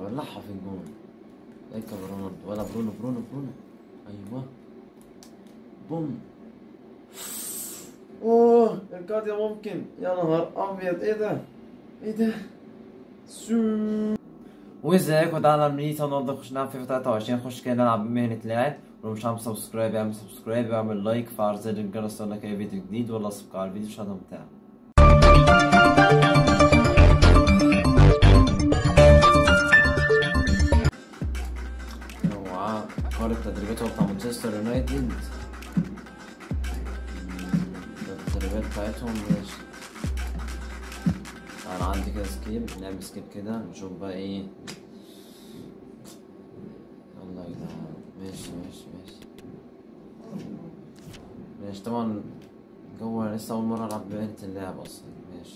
بلعها في الجون اركب رونالدو ولا برونو برونو برونو ايوه بوم اوه الكارديا ممكن يا نهار ابيض ايه ده ايه ده سو وازيكم تعالى امريكا النهارده نخش نلعب فيفا 23 نخش كده نلعب بمهنة لاعب ولو مش عامل سبسكرايب اعمل سبسكرايب واعمل لايك فعل زر الجرس يوصلك اي فيديو جديد ولا سبسكرايب على الفيديو عشان ممتع اوعى قارة تدريبات بتاع مانشستر يونايتد ده التدريبات بتاعتهم ماشي انا عندي كده سكيب نعمل سكيب كده نشوف بقى ايه يلا يا جدعان ماشي ماشي ماشي ماشي طبعا جوه لسه اول مرة العب بمهنة اللعب اصلا ماشي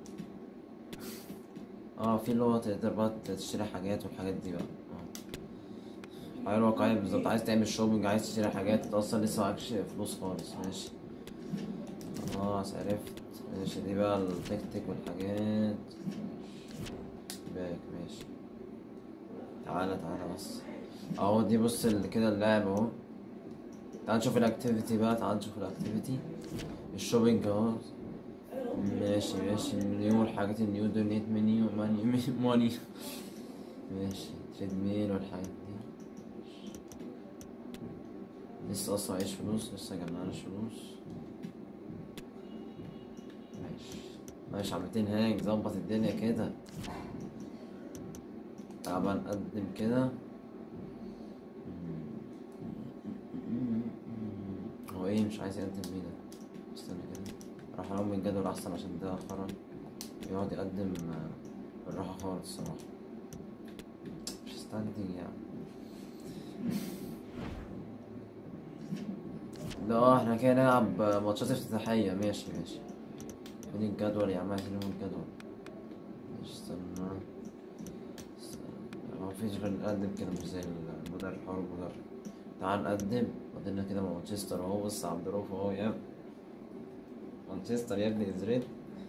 اه في اللي هو تقدر بقى تشتري حاجات والحاجات دي بقى اه حاجة واقعية بالظبط عايز تعمل شوبينج عايز تشتري حاجات انت اصلا لسه معكش فلوس خالص ماشي خلاص عرفت ماشي دي بقى التكتيك والحاجات باك ماشي تعالى تعالى بس اهو دي بص ال- كده اللعب اهو تعال نشوف الاكتيفيتي بقى تعال نشوف الاكتيفيتي الشوبينج اهو ماشي ماشي المنيو والحاجات النيو دونيت منيو ماني ماني ماشي تريد ميل والحاجات دي لسه اصلا معيش فلوس لسه مجمعناش فلوس ماشي ماشي عملتين هاك ظبط الدنيا كده تعال بقى نقدم كده هو ايه مش عايز يقدم مين ده استنى كده راح اقوم من الجدول احسن عشان ده خرا يقعد يقدم آه، بالراحة خالص الصراحة مش استنتج يعني لا احنا كده نلعب ماتشات افتتاحية ماشي ماشي فين الجدول يا عم عايزين نقول الجدول ماشي استنى استنى. ما فيش غير نقدم كده مش زي المدرب حوار المدرب تعال نقدم قدمنا كده مع مانشستر اهو بص عبد الرؤوف اهو يا مانشستر يا ابني ازريت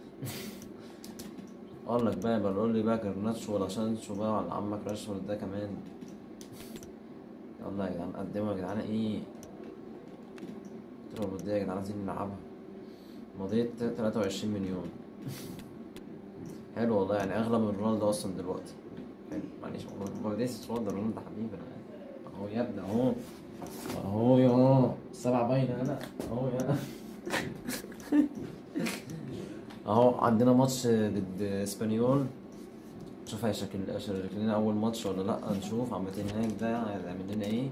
اقول لك بقى يبقى قول لي بقى جرناتشو ولا سانشو بقى ولا عمك راشفورد ده كمان يلا يا جدعان قدموا يا جدعان ايه ترى الودية يا جدعان عايزين نلعبها مضيت 23 مليون حلو والله يعني اغلى من رونالدو اصلا دلوقتي حلو معلش والله ما بديتش رونالدو رونالدو حبيبي أنا. اهو يا ابني اهو اهو يا السبعة باينة انا اهو يا اهو عندنا ماتش ضد اسبانيول نشوف هيشكل هيشكل لنا اول ماتش ولا لا نشوف عاملين هناك ده هيعمل لنا ايه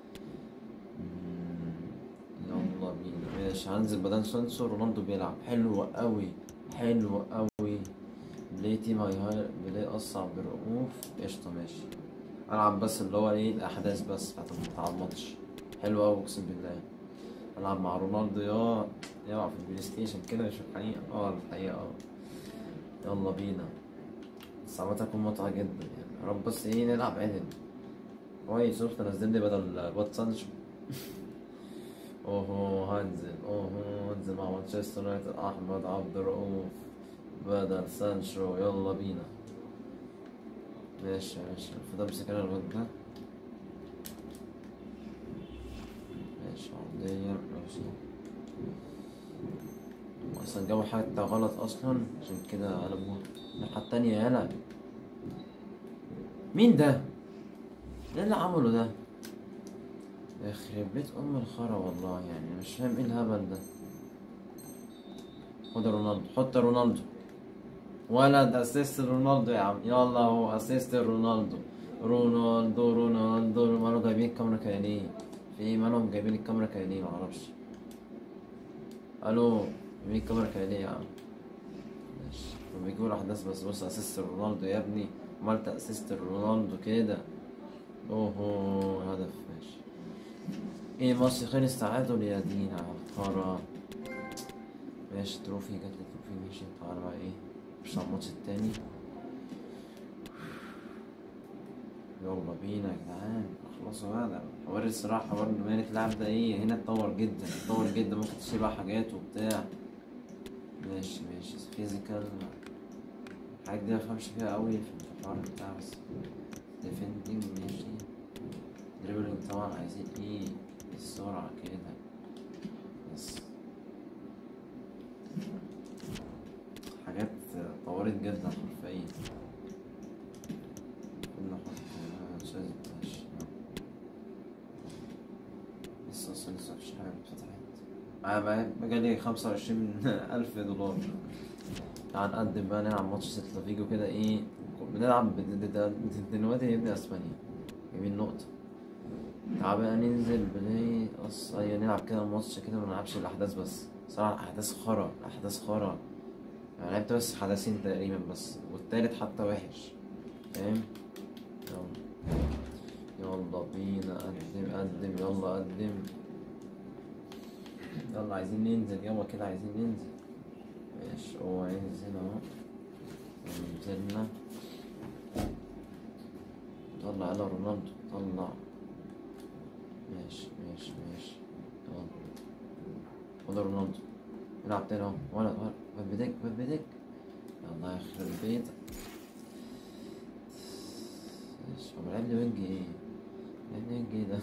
مم، يلا بينا ماشي هنزل بدل سانسو رونالدو بيلعب حلو قوي حلو قوي بليتي ماي هاي بلاي قص عبد الرؤوف قشطة ماشي العب بس اللي هو ايه الاحداث بس بتاعت بتاع الماتش حلو قوي اقسم بالله العب مع رونالدو يا يلعب في البلاي ستيشن كده يشوف الحقيقة اه الحقيقة اه يلا بينا بس عامة هتكون متعة جدا يعني يا رب بس ايه نلعب عدل كويس شفت نزل لي بدل الواد سانشو اوهو هنزل اوهو هنزل مع مانشستر يونايتد احمد عبد الرؤوف بدل سانشو يلا بينا ماشي ماشي المفروض امسك انا الواد ده ماشي عرضية ماشي اصلا جابوا حتى غلط اصلا عشان كده قلبوها الناحية التانية يالا مين ده؟ ايه اللي عمله ده؟ يخرب بيت ام الخرا والله يعني مش فاهم ايه الهبل ده خد يا رونالدو حط يا رونالدو ولد اسيست رونالدو يا عم يلا هو اسيست رونالدو رونالدو رونالدو مالهم جايبين الكاميرا كاينين في ايه مالهم جايبين الكاميرا كاينين معرفش الو جايبين الكاميرا كاينين يا عم ماشي بيجيبوا الاحداث بس بص اسيست رونالدو يا ابني عملت اسيست رونالدو كده اوهو هدف ماشي ايه ماتش خلص تعادل يا دينا خرا ماشي تروفي جات لي تروفي ماشي تعالى بقى ايه مش على الماتش التاني يلا بينا يا جدعان خلصوا بقى ده حوار الصراحة حوار مهنة اللعب ده ايه هنا اتطور جدا اتطور جدا ممكن تشتري بقى حاجات وبتاع ماشي ماشي فيزيكال الحاجات دي مفهمش فيها قوي في الحوار بتاع بس طبعا عايزين ايه السرعة كده بس حاجات طورت جدا حرفيا كل حرف مش عايز ماشي لسه اصلا لسه مفيش حاجة اتفتحت معايا معايا مجالي خمسة وعشرين ألف دولار تعال نقدم بقى نلعب ماتش سيلتا فيجو كده ايه بنلعب ضد- ضد دلوقتي ابن اسبانيا جايبين نقطة تعال بقى ننزل بلاي أص أيوة نلعب كده ماتش كده ما نلعبش الأحداث بس صراحة الأحداث خرا الأحداث خرا يعني لعبت بس حدثين تقريبا بس والتالت حتى وحش فاهم يلا يلا بينا قدم قدم يلا قدم يلا عايزين ننزل يلا كده عايزين ننزل ماشي هو ينزل اهو نزلنا طلع يلا رونالدو طلع ماشي ماشي ماشي يلا ولا رونالدو العب تاني اهو ولا ولا بدك بدك الله يخرب بيتك ماشي هو لعب لي وينج ايه؟ لعب لي وينج ايه ده؟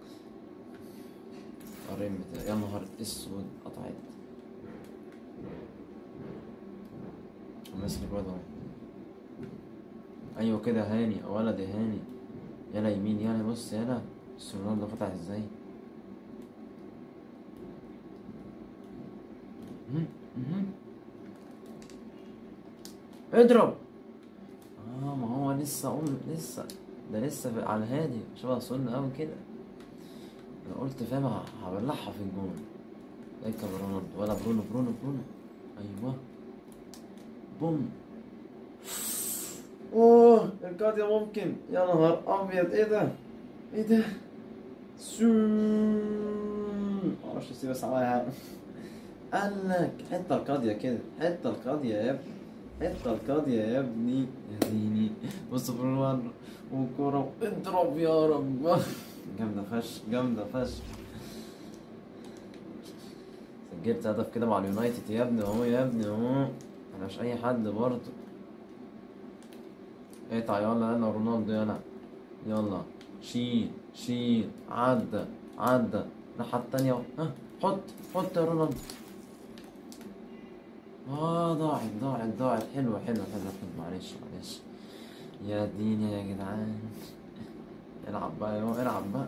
الرين بتاعي يا نهار اسود قطعت ماسك الواد اهو ايوه كده هاني يا ولد يا هاني يلا يمين يلا بص يلا بص رونالدو فتح ازاي مهم، مهم. اضرب اه ما هو لسه أم لسه ده لسه في- على الهادي شبه سن قوي كده انا قلت فاهم ه- هبلعها في الجون اركب رونالدو ولا برونو برونو برونو ايوه بوم اوه الكاديا ممكن يا نهار ابيض ايه ده ايه ده سو معرفش اسيب بس عليها قال لك حته القاضية كده حته القاضية يا ابني حته القاضية يا ابني يا ديني بص برونو والكورة اضرب يا رب جامدة فشخ جامدة فشخ سجلت هدف كده مع اليونايتد يا ابني اهو يا ابني اهو انا مش اي حد برضه اقطع يلا يلا رونالدو يلا يلا شيل شيل عدى عدى الناحية التانية اهو. ها حط حط يا رونالدو اه ضاعت ضاعت ضاعت حلوة حلوة حلوة حلوة معلش معلش يا ديني يا جدعان العب بقى يو العب بقى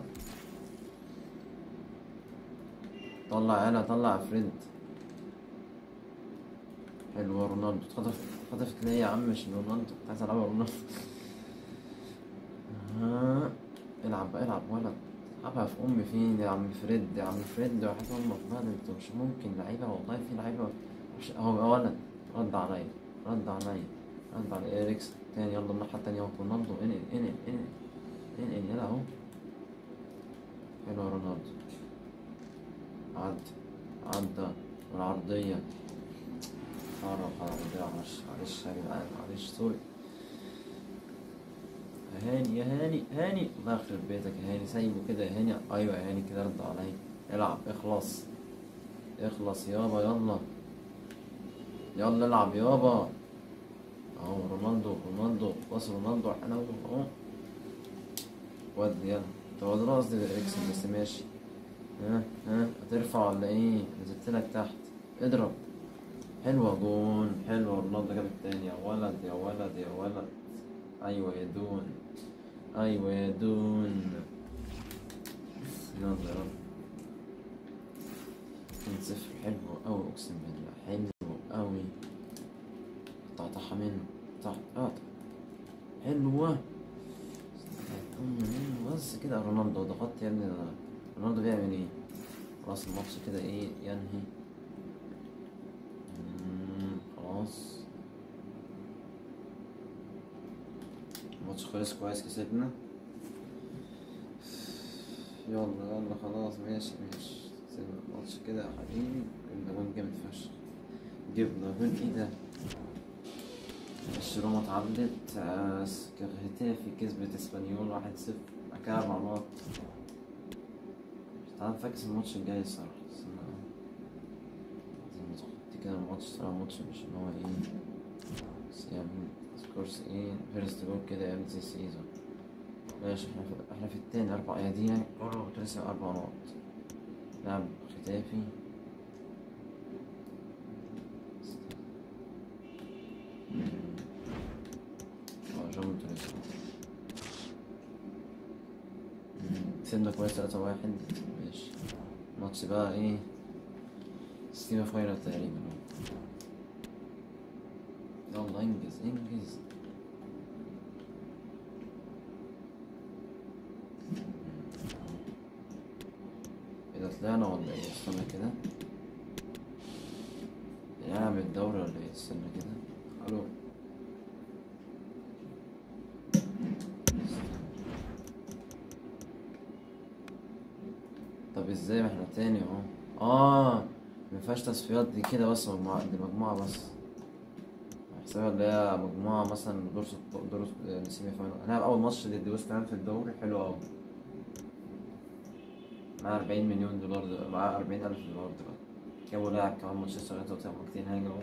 طلع يلا طلع فريد حلو رونالدو اتخطف اتخطفت ليه يا عم مش رونالدو كنت عايز العبها رونالدو ها العب بقى العب ولد العبها في امي فين يا عم فريد يا عم فريد وحياة امك بقى ده انتوا مش ممكن لعيبه والله في لعيبه مش اهو يا ولد رد عليا رد عليا رد على اريكس تاني يلا الناحيه التانيه اهو رونالدو انقل انقل انقل انقل يلا اهو حلو يا رونالدو عدى عدى والعرضية قرب العرضية معلش معلش يا جدعان معلش سوري يا هاني يا هاني هاني الله يخرب بيتك يا هاني سايبه كده يا هاني ايوه يا هاني كده رد عليا العب اخلص اخلص يابا يلا يلا العب يابا اهو رونالدو رونالدو باص رونالدو احنا اهو ودي يلا طب ده قصدي اكسب بس ماشي ها ها هترفع ولا ايه نزلت لك تحت اضرب حلوة جون حلوة رونالدو جاب التاني يا ولد يا ولد يا ولد ايوه يا دون ايوه يا دون يلا يا رب اتنين صفر حلو اوي اقسم بالله حلو اوي قطعتها منه قطعت قطع حلوة أم، بس كده رونالدو ضغطت يا ابني ده رونالدو بيعمل ايه خلاص الماتش كده ايه ينهي مم، خلاص الماتش خلص كويس كسبنا يلا يلا خلاص ماشي ماشي سيبنا الماتش كده يا حبيبي جبنا جون جامد فشخ جبنا جون ايه ده برشلونة اتعادلت آه، هتافي كسبت اسبانيول واحد صفر بعد كده أربع نقط مش عارف فاكس الماتش الجاي الصراحة استنى عايزين نظبط كده الماتش صراحة الماتش مش ان هو ايه بس يعني سكورس ايه فيرست جول كده يا ام سي سيزون ماشي احنا في احنا في التاني اربع يا دي كنت لسه اربع نقط لاعب ختافي اه جون توريس كسبنا كويس تلاتة واحد ماشي ماتش بقى ايه ستيما فاينل تقريبا يلا انجز انجز اذا طلعنا ولا ايه استنى كده نعمل الدورة ولا ايه استنى كده الو طب ازاي ما احنا تاني اهو اه مينفعش تصفيات دي كده بس مجموعة دي مجموعة بس حسابها اللي هي مجموعة مثلا دور ست دور يعني سيمي فاينل هنلعب أول ماتش ضد ويست هام في الدوري حلو أوي معاه أربعين مليون دولار دل- معاه أربعين ألف دولار دلوقتي جابوا لاعب كمان مانشستر يونايتد وتعمل كتير هاجم أهو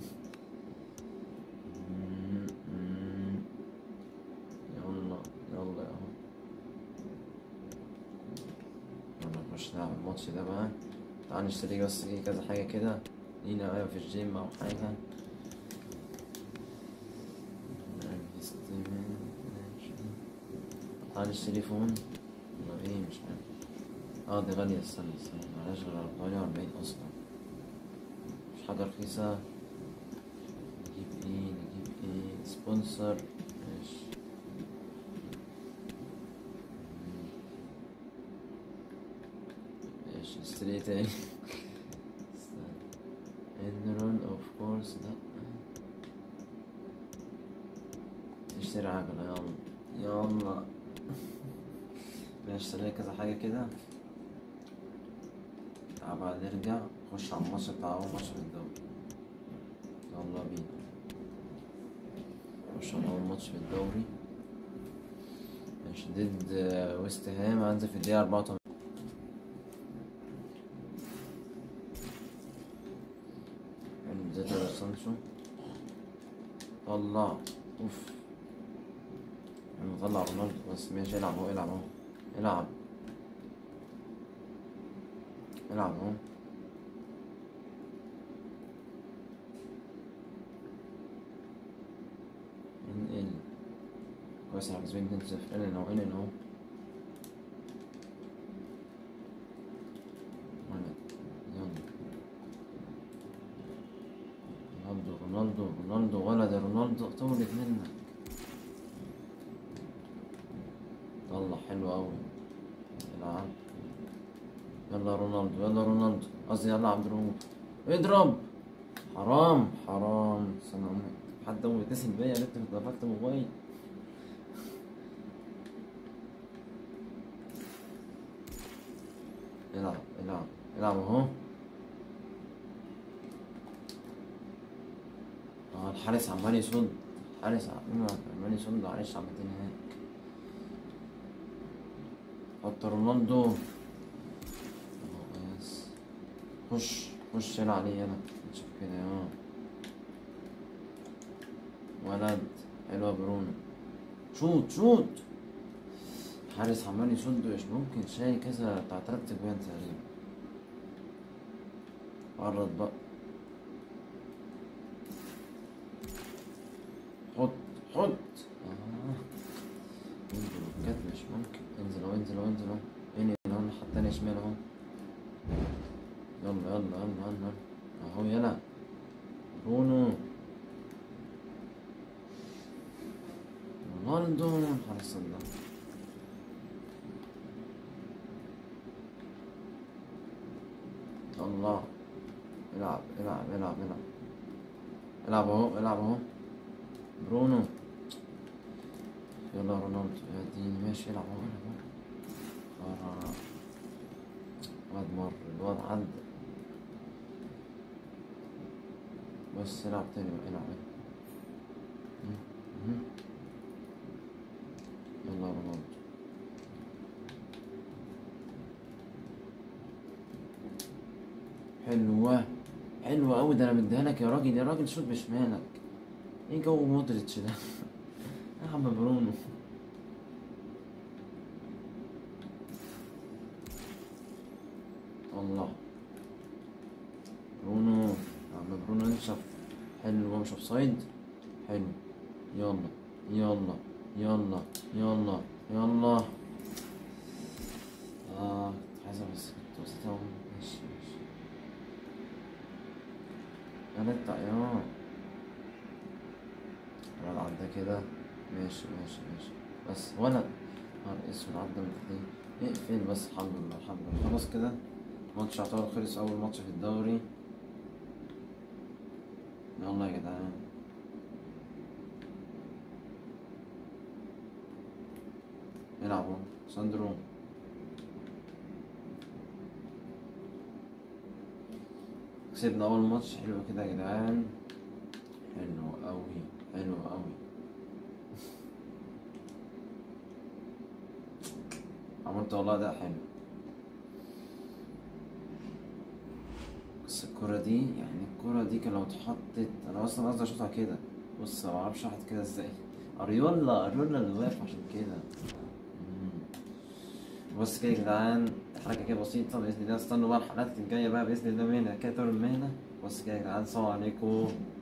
يلا يلا اهو يلا نخش نلعب الماتش ده بقى تعال نشتري بس ايه كذا حاجة كده لينا ايوه في الجيم او حاجة تعال نشتري فون ولا ايه مش عارف اه دي غالية استنى استنى معلهاش غير تمانية وأربعين أصلا مش حاجة رخيصة نجيب ايه نجيب ايه سبونسر ماشي ماشي نشتري ايه تاني انرون اوف كورس لا نشتري عجلة يلا يلا نشتري كذا حاجة كده تعال بقى نرجع نخش على الماتش بتاع أول ماتش في الدوري يلا بينا نخش على أول ماتش في الدوري ماشي ضد آه، ويست هام هنزل في الدقيقة أربعة وتمانين زيتا سانشو طلع اوف انا طلع رونالدو بس ماشي العب اهو العب اهو العب العب اهو انقل كويس احنا كسبانين 2 0 انقل اهو انقل اهو ولد. يلا رونالدو رونالدو رونالدو ولد يا رونالدو طولت منك طلع حلو أوي العب يلا يا رونالدو يلا يا رونالدو قصدي يلا عبد الرؤوف اضرب حرام حرام استنى أمي حد أمي بيتصل بيا قالت لي اتقفلت موبايل العب العب العب اهو اه الحارس عمال يصد الحارس عمال عمال يصد معلش عمتين هناك حط رونالدو اهو بس خش خش يلا عليه يلا شوف كده اه ولد حلوة برونو شوت شوت الحارس عمال يصد مش ممكن شاي كذا بتاع تلات اجوان تقريبا قرب بقى حط حط آه. انزل بجد مش ممكن انزل اهو انزل اهو انزل اهو انزل اهو الناحية التانية شمال اهو يلا يلا يلا يلا اهو يلا برونو رونالدو حارس الله الله العب العب العب العب العب اهو العب اهو برونو يلا رونالدو يا ديني ماشي العب اهو العب اهو آه. الواد مر الواد عدى بس العب تاني بقى العب العب. مم. مم. يلا رونالدو حلوة حلوة أوي ده أنا مديها لك يا راجل يا راجل شوت بشمالك إيه جو مودريتش ده يا عم برونو الله برونو يا عم برونو انشف حلو هو مش اوف سايد حلو يلا يلا يلا يلا يلا اه كنت عايز بس كنت وسطها ماشي ماشي انا الطيار الولد عدى كده ماشي ماشي ماشي بس ولد نهار اسود عدى من تحتيه اقفل بس الحمد لله الحمد لله خلاص كده الماتش يعتبر خلص اول ماتش في الدوري يلا يا جدعان العبوا ساندرو كسبنا اول ماتش حلو كده يا جدعان حلو قوي حلو قوي عملت والله ده حلو بس الكرة دي يعني الكرة دي كان لو اتحطت انا اصلا قصدي اشوطها كده بص ما اعرفش راحت كده ازاي اريولا اريولا اللي واقف عشان كده مم. بص كده يا جدعان حركة كده بسيطة بإذن الله استنوا بقى الحلقات الجاية بقى بإذن الله مهنة كده تور المهنة بص كده يا جدعان السلام عليكم